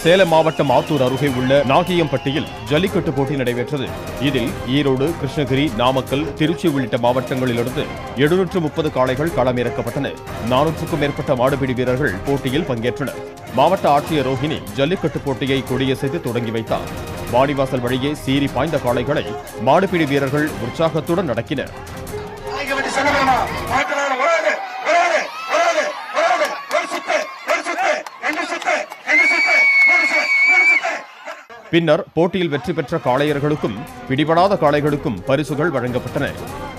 சேலம் மாவட்டம் ஆத்தூர் அருகே உள்ள நாகியம்பட்டியில் ஜல்லிக்கட்டு போட்டி நடைபெற்றது இதில் ஈரோடு கிருஷ்ணகிரி நாமக்கல் திருச்சி உள்ளிட்ட மாவட்டங்களிலிருந்து எழுநூற்று முப்பது காளைகள் களமிறக்கப்பட்டன நானூற்றுக்கும் மேற்பட்ட மாடுபிடி வீரர்கள் போட்டியில் பங்கேற்றனர் மாவட்ட ஆட்சியர் ரோஹிணி ஜல்லிக்கட்டு போட்டியை கொடியசைத்து தொடங்கி வைத்தார் வாடிவாசல் வழியே சீறி பாய்ந்த காளைகளை மாடுபிடி வீரர்கள் உற்சாகத்துடன் நடக்கினர் நாய்க்கு வெட்டி செல்லலாமா மாட்டலான வராது வராது வராது வராது ஒரு சுத்து ஒரு சுத்து ரெண்டு சுத்து ரெண்டு சுத்து மூணு சுத்து மூணு சுத்து பின்னர் போட்டியில் வெற்றி பெற்ற காளையர்களுக்கும் பிடிபடாத காளைகளுக்கும் பரிசுகள் வழங்கப்பட்டன